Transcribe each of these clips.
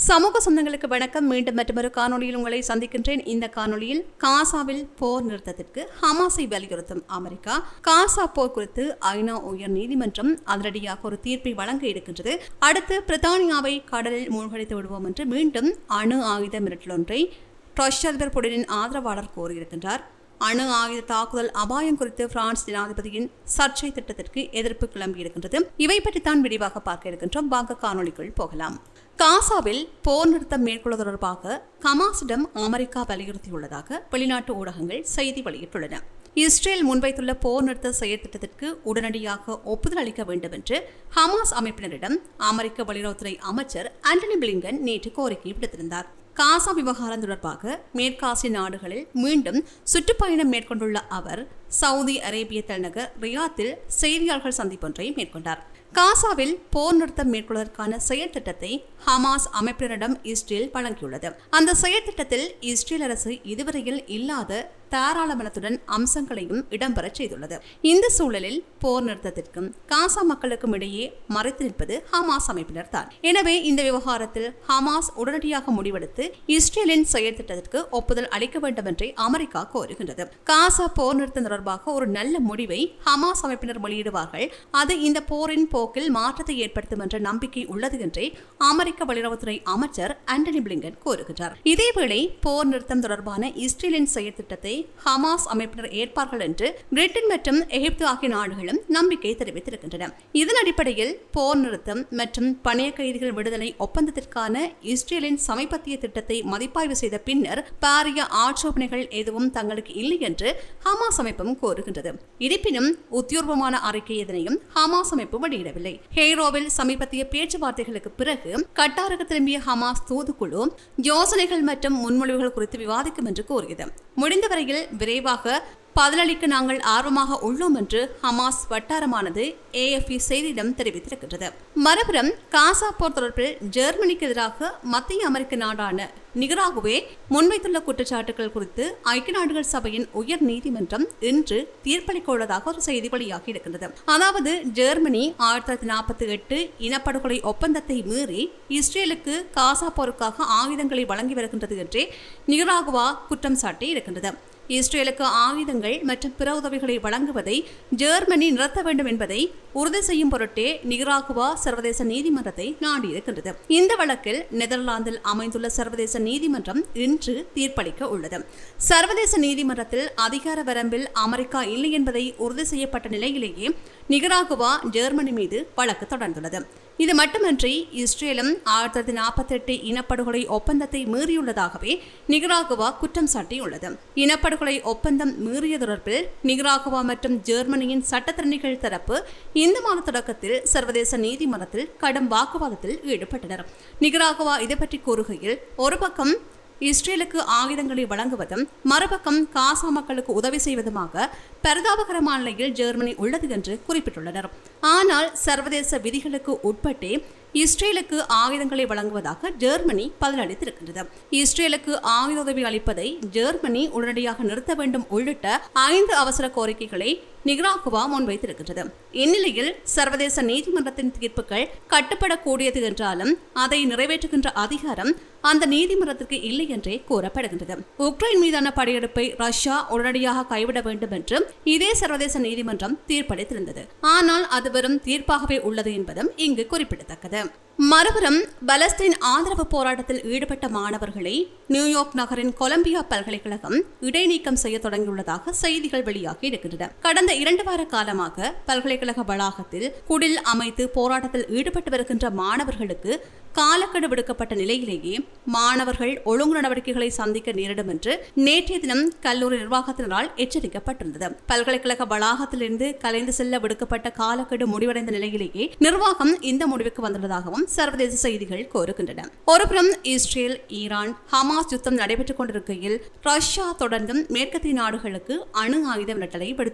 சமூக சொந்தங்களுக்கு வணக்கம் மீண்டும் மற்றொரு காணொளியில் உங்களை சந்திக்கின்றேன் இந்த காணொளியில் காசாவில் போர் நிறுத்தத்திற்கு ஹமாஸை வலியுறுத்தும் அமெரிக்கா காசா போர் குறித்து ஐநா உயர் நீதிமன்றம் அதிரடியாக ஒரு தீர்ப்பை வழங்க இருக்கின்றது அடுத்து பிரித்தானியாவை கடலில் மூழ்கடித்து விடுவோம் என்று மீண்டும் அணு ஆயுத மிரட்டலொன்றை ரஷ்ய அதிபர் புடினின் ஆதரவாளர் கோரியிருக்கின்றார் அணு ஆயுத தாக்குதல் அபாயம் குறித்து பிரான்ஸ் ஜனாதிபதியின் சர்ச்சை திட்டத்திற்கு எதிர்ப்பு கிளம்பியிருக்கின்றது இவை பற்றித்தான் விரிவாக பார்க்க இருக்கின்றோம் வாங்க காணொளிக்குள் போகலாம் காசாவில் போர் நிறுத்தம் மேற்கொள்ள தொடர்பாக ஹமாஸிடம் அமெரிக்கா வலியுறுத்தியுள்ளதாக வெளிநாட்டு ஊடகங்கள் செய்தி வெளியிட்டுள்ளன இஸ்ரேல் முன்வைத்துள்ள போர் நிறுத்த செயற்திட்டத்திற்கு உடனடியாக ஒப்புதல் அளிக்க வேண்டும் என்று ஹமாஸ் அமைப்பினரிடம் அமெரிக்க வெளியுறவுத்துறை அமைச்சர் ஆண்டனி பிளிங்கன் நேற்று கோரிக்கை விடுத்திருந்தார் காசா விவகாரம் தொடர்பாக மேற்காசிய நாடுகளில் மீண்டும் சுற்றுப்பயணம் மேற்கொண்டுள்ள அவர் சவுதி அரேபிய தலைநகர் ரியாத்தில் செய்தியாளர்கள் சந்திப்பொன்றை மேற்கொண்டார் காசாவில் போர் நிறுத்தம் மேற்கொள்வதற்கான செயல் திட்டத்தை ஹமாஸ் அமைப்பினரிடம் இஸ்ரேல் வழங்கியுள்ளது அந்த செயல் திட்டத்தில் இஸ்ரேல் அரசு இதுவரையில் இல்லாத தாராளமனத்துடன் அம்சங்களையும் இடம்பெறச் செய்துள்ளது இந்த சூழலில் போர் நிறுத்தத்திற்கும் காசா மக்களுக்கும் இடையே மறைத்து நிற்பது ஹமாஸ் அமைப்பினர் தான் எனவே இந்த விவகாரத்தில் ஹமாஸ் உடனடியாக முடிவெடுத்து இஸ்ரேலின் செயல் திட்டத்திற்கு ஒப்புதல் அளிக்க வேண்டும் என்றே அமெரிக்கா கோருகின்றது காசா போர் நிறுத்தம் தொடர்பாக ஒரு நல்ல முடிவை ஹமாஸ் அமைப்பினர் வெளியிடுவார்கள் அது இந்த போரின் போக்கில் மாற்றத்தை ஏற்படுத்தும் என்ற நம்பிக்கை உள்ளது என்றே அமெரிக்க வெளியுறவுத்துறை அமைச்சர் ஆண்டனி பிளிங்கன் கூறுகின்றார் இதேவேளை போர் நிறுத்தம் தொடர்பான இஸ்ரேலின் செயல் திட்டத்தை ஹமாஸ் அமைப்பினர் ஏற்பார்கள் என்று பிரிட்டன் மற்றும் எகிப்து ஆகிய நாடுகளும் நம்பிக்கை தெரிவித்திருக்கின்றன இதன் அடிப்படையில் போர் நிறுத்தம் மற்றும் பணைய கைதிகள் விடுதலை ஒப்பந்தத்திற்கான இஸ்ரேலின் சமீபத்திய திட்டத்தை மதிப்பாய்வு செய்த பின்னர் பாரிய ஆட்சேபனைகள் எதுவும் தங்களுக்கு இல்லை என்று ஹமாஸ் அமைப்பும் கோருகின்றது இருப்பினும் உத்தியோர்வமான அறிக்கை எதனையும் ஹமாஸ் அமைப்பு வெளியிடவில்லை ஹெய்ரோவில் சமீபத்திய பேச்சுவார்த்தைகளுக்கு பிறகு கட்டாருக்கு திரும்பிய ஹமாஸ் தூதுக்குழு யோசனைகள் மற்றும் முன்மொழிவுகள் குறித்து விவாதிக்கும் என்று கூறியது முடிந்தவரையில் விரைவாக பதிலளிக்க நாங்கள் ஆர்வமாக உள்ளோம் என்று ஹமாஸ் வட்டாரமானது ஏஎஃப்இ செய்தியிடம் தெரிவித்திருக்கின்றது மறுபுறம் காசா போர் தொடர்பில் ஜெர்மனிக்கு எதிராக மத்திய அமெரிக்க நாடான நிகராகுவே முன்வைத்துள்ள குற்றச்சாட்டுகள் குறித்து ஐக்கிய நாடுகள் சபையின் உயர் நீதிமன்றம் இன்று தீர்ப்பளிக்க உள்ளதாக ஒரு செய்தி வெளியாகி இருக்கின்றது அதாவது ஜெர்மனி ஆயிரத்தி தொள்ளாயிரத்தி நாற்பத்தி எட்டு இனப்படுகொலை ஒப்பந்தத்தை மீறி இஸ்ரேலுக்கு காசா போருக்காக ஆயுதங்களை வழங்கி வருகின்றது என்றே நிகராகுவா குற்றம் சாட்டி இருக்கின்றது இஸ்ரேலுக்கு ஆயுதங்கள் மற்றும் பிற உதவிகளை வழங்குவதை ஜெர்மனி நிறுத்த வேண்டும் என்பதை உறுதி செய்யும் பொருட்டே நிகராகுவா சர்வதேச நீதிமன்றத்தை நாடியிருக்கின்றது இந்த வழக்கில் நெதர்லாந்தில் அமைந்துள்ள சர்வதேச நீதிமன்றம் இன்று தீர்ப்பளிக்க உள்ளது சர்வதேச நீதிமன்றத்தில் அதிகார வரம்பில் அமெரிக்கா இல்லை என்பதை உறுதி செய்யப்பட்ட நிலையிலேயே நிகராகுவா ஜெர்மனி மீது வழக்கு தொடர்ந்துள்ளது இது மட்டுமன்றி இஸ்ரேலும் ஆயிரத்தி தொள்ளாயிரத்தி நாற்பத்தி எட்டு இனப்படுகொலை ஒப்பந்தத்தை மீறியுள்ளதாகவே நிகராகுவா குற்றம் சாட்டியுள்ளது இனப்படுகொலை ஒப்பந்தம் மீறிய தொடர்பில் நிகராகுவா மற்றும் ஜெர்மனியின் சட்டத்திறனிகள் தரப்பு இந்த மாத தொடக்கத்தில் சர்வதேச நீதிமன்றத்தில் கடும் வாக்குவாதத்தில் ஈடுபட்டனர் நிகராகுவா இதை பற்றி கூறுகையில் ஒரு பக்கம் இஸ்ரேலுக்கு ஆயுதங்களை வழங்குவதும் மறுபக்கம் காசா மக்களுக்கு உதவி செய்வதுமாக பரிதாபகரமான நிலையில் ஜெர்மனி உள்ளது என்று குறிப்பிட்டுள்ளனர் ஆனால் சர்வதேச விதிகளுக்கு உட்பட்டே இஸ்ரேலுக்கு ஆயுதங்களை வழங்குவதாக ஜெர்மனி பதிலளித்திருக்கின்றது இஸ்ரேலுக்கு ஆயுத உதவி அளிப்பதை ஜெர்மனி உடனடியாக நிறுத்த வேண்டும் உள்ளிட்ட ஐந்து அவசர கோரிக்கைகளை நிகராகுவா முன்வைத்திருக்கின்றது இந்நிலையில் சர்வதேச நீதிமன்றத்தின் தீர்ப்புகள் கட்டுப்படக்கூடியது என்றாலும் அதை நிறைவேற்றுகின்ற அதிகாரம் அந்த நீதிமன்றத்திற்கு இல்லை என்றே கூறப்படுகின்றது உக்ரைன் மீதான படையெடுப்பை ரஷ்யா உடனடியாக கைவிட வேண்டும் என்று இதே சர்வதேச நீதிமன்றம் தீர்ப்பளித்திருந்தது ஆனால் அது வெறும் தீர்ப்பாகவே உள்ளது என்பதும் இங்கு குறிப்பிடத்தக்கது மறுபுறம் பலஸ்தீன் ஆதரவு போராட்டத்தில் ஈடுபட்ட மாணவர்களை நியூயார்க் நகரின் கொலம்பியா பல்கலைக்கழகம் இடைநீக்கம் செய்ய தொடங்கியுள்ளதாக செய்திகள் வெளியாகி இருக்கின்றன கடந்த இரண்டு வார காலமாக பல்கலைக்கழக வளாகத்தில் குடில் அமைத்து போராட்டத்தில் ஈடுபட்டு வருகின்ற மாணவர்களுக்கு காலக்கெடு விடுக்கப்பட்ட நிலையிலேயே மாணவர்கள் ஒழுங்கு நடவடிக்கைகளை சந்திக்க நேரிடும் என்று நேற்றைய தினம் கல்லூரி நிர்வாகத்தினரால் எச்சரிக்கப்பட்டிருந்தது பல்கலைக்கழக வளாகத்திலிருந்து கலைந்து செல்ல விடுக்கப்பட்ட காலக்கெடு முடிவடைந்த நிலையிலேயே நிர்வாகம் இந்த முடிவுக்கு வந்துள்ளதாகவும் சர்வதேச செய்திகள் கோருகின்றன ஒருபுறம் இஸ்ரேல் ஈரான் ஹமாஸ் யுத்தம் நடைபெற்றுக் கொண்டிருக்கையில் ரஷ்யா தொடர்ந்தும் மேற்கத்திய நாடுகளுக்கு அணு ஆயுத மிரட்டலை விடுத்துக் கொண்டே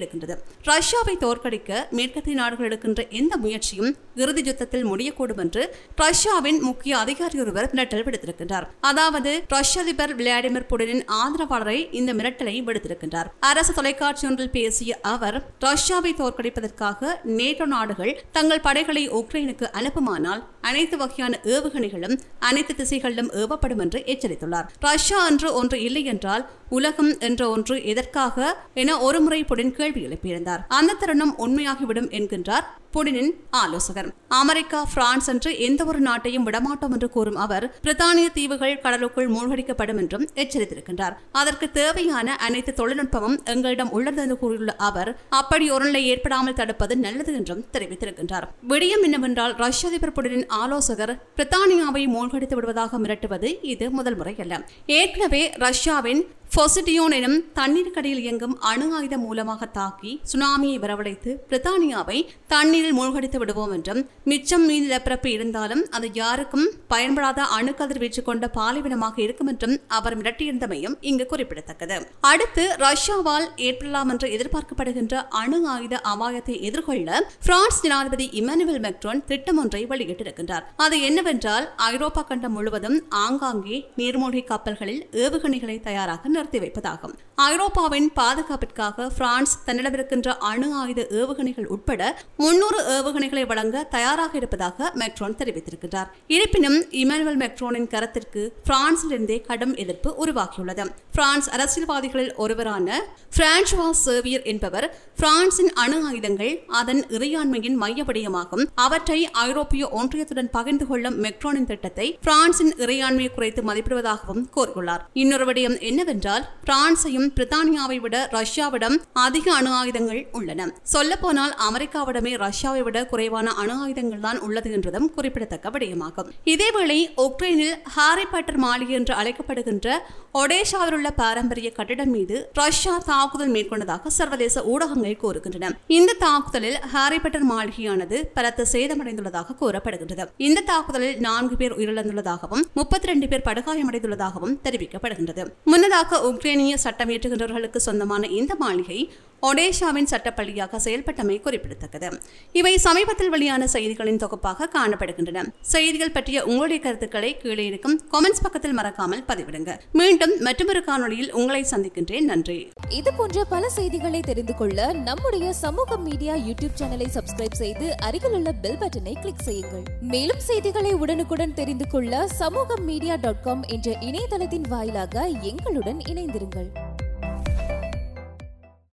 இருக்கின்றது ரஷ்யாவை தோற்கடிக்க மேற்கத்திய நாடுகள் எடுக்கின்ற எந்த முயற்சியும் இறுதி யுத்தத்தில் முடியக்கூடும் என்று ரஷ்யாவின் முக்கிய அதிகாரி ஒருவர் மிரட்டல் விடுத்திருக்கின்றார் அதாவது ரஷ்ய அதிபர் விளாடிமிர் புடினின் ஆதரவாளரை இந்த மிரட்டலை விடுத்திருக்கின்றார் அரசு தொலைக்காட்சி ஒன்றில் பேசிய அவர் ரஷ்யாவை தோற்கடிப்பதற்காக நேட்டோ நாடுகள் தங்கள் படைகளை உக்ரைனுக்கு அனுப்புமானால் அனைத்து வகையான ஏவுகணைகளும் அனைத்து திசைகளிலும் ஏவப்படும் என்று எச்சரித்துள்ளார் ரஷ்யா என்று ஒன்று இல்லை என்றால் உலகம் என்ற ஒன்று எதற்காக என ஒருமுறை புடின் கேள்வி எழுப்பியிருந்தார் அந்த தருணம் உண்மையாகிவிடும் என்கின்றார் புடினின் ஆலோசகர் அமெரிக்கா பிரான்ஸ் என்று எந்த ஒரு நாட்டையும் விடமாட்டோம் என்று கூறும் அவர் பிரித்தானிய தீவுகள் கடலுக்குள் மூழ்கடிக்கப்படும் என்றும் எச்சரித்திருக்கின்றார் அதற்கு தேவையான அனைத்து தொழில்நுட்பமும் எங்களிடம் உள்ளது என்று கூறியுள்ள அவர் அப்படி ஒரு நிலை ஏற்படாமல் தடுப்பது நல்லது என்றும் தெரிவித்திருக்கின்றார் விடயம் என்னவென்றால் ரஷ்ய அதிபர் புடினின் ஆலோசகர் பிரித்தானியாவை மூழ்கடித்து விடுவதாக மிரட்டுவது இது முதல் முறை அல்ல ஏற்கனவே ரஷ்யாவின் பொசிடியோன் எனும் தண்ணீர் கடையில் இயங்கும் அணு ஆயுதம் மூலமாக தாக்கி சுனாமியை வரவழைத்து பிரித்தானியாவை தண்ணீரில் மூழ்கடித்து விடுவோம் என்றும் மிச்சம் மீன் நிலப்பரப்பு இருந்தாலும் அது யாருக்கும் பயன்படாத அணு கதிர்வீச்சு கொண்ட பாலைவனமாக இருக்கும் என்றும் அவர் மிரட்டியிருந்தமையும் இங்கு குறிப்பிடத்தக்கது அடுத்து ரஷ்யாவால் ஏற்படலாம் என்று எதிர்பார்க்கப்படுகின்ற அணு ஆயுத அபாயத்தை எதிர்கொள்ள பிரான்ஸ் ஜனாதிபதி இமானுவேல் மெக்ரோன் திட்டம் ஒன்றை வெளியிட்டிருக்கின்றார் அது என்னவென்றால் ஐரோப்பா கண்டம் முழுவதும் ஆங்காங்கே நீர்மூழ்கி கப்பல்களில் ஏவுகணைகளை தயாராக நிறுத்தி வைப்பதாகும் ஐரோப்பாவின் பாதுகாப்பிற்காக பிரான்ஸ் தன்னிடமிருக்கின்ற அணு ஆயுத ஏவுகணைகள் உட்பட முன்னூறு ஏவுகணைகளை வழங்க தயாராக இருப்பதாக மெக்ரோன் தெரிவித்திருக்கிறார் இருப்பினும் இமானுவல் மெக்ரோனின் கருத்திற்கு பிரான்சிலிருந்தே கடும் எதிர்ப்பு உருவாகியுள்ளது பிரான்ஸ் அரசியல்வாதிகளில் ஒருவரான பிரான்சுவா சேவியர் என்பவர் பிரான்சின் அணு ஆயுதங்கள் அதன் இறையாண்மையின் மையப்படியமாகும் அவற்றை ஐரோப்பிய ஒன்றியத்துடன் பகிர்ந்து கொள்ளும் மெக்ரோனின் திட்டத்தை பிரான்சின் இறையாண்மையை குறைத்து மதிப்பிடுவதாகவும் கூறியுள்ளார் இன்னொரு விடயம் என்னவென்றால் பிரான்சையும் பிரித்தானியாவை விட ரஷ்யாவிடம் அதிக அணு ஆயுதங்கள் உள்ளன சொல்லப்போனால் அமெரிக்காவிடமே ரஷ்யாவை விட குறைவான அணு ஆயுதங்கள் தான் உள்ளது என்றதும் குறிப்பிடத்தக்க விடயமாகும் இதேவேளை உக்ரைனில் ஹாரி பாட்டர் மாளிகை என்று அழைக்கப்படுகின்ற ஒடேஷாவில் உள்ள பாரம்பரிய கட்டிடம் மீது ரஷ்யா தாக்குதல் மேற்கொண்டதாக சர்வதேச ஊடகங்கள் கூறுகின்றன இந்த தாக்குதலில் ஹாரி பாட்டர் மாளிகையானது பலத்த சேதமடைந்துள்ளதாக கூறப்படுகின்றது இந்த தாக்குதலில் நான்கு பேர் உயிரிழந்துள்ளதாகவும் முப்பத்தி ரெண்டு பேர் படுகாயமடைந்துள்ளதாகவும் தெரிவிக்கப்படுகின்றது முன்னதாக உக்ரைனிய சட்டம் இயற்றுகின்றவர்களுக்கு சொந்தமான இந்த மாளிகை ஒடேஷாவின் சட்டப்பள்ளியாக செயல்பட்டமை குறிப்பிடத்தக்கது இவை சமீபத்தில் வெளியான செய்திகளின் தொகுப்பாக காணப்படுகின்றன செய்திகள் பற்றிய உங்களுடைய கருத்துக்களை கீழே இருக்கும் கமெண்ட்ஸ் பக்கத்தில் மறக்காமல் பதிவிடுங்க மீண்டும் மற்றொரு காணொளியில் உங்களை சந்திக்கின்றேன் நன்றி இது போன்ற பல செய்திகளை தெரிந்து கொள்ள நம்முடைய சமூக மீடியா யூடியூப் சேனலை சப்ஸ்கிரைப் செய்து அருகிலுள்ள பெல் பட்டனை கிளிக் செய்யுங்கள் மேலும் செய்திகளை உடனுக்குடன் தெரிந்து கொள்ள சமூக மீடியா டாட் காம் என்ற இணையதளத்தின் வாயிலாக எங்களுடன் இணைந்திருங்கள்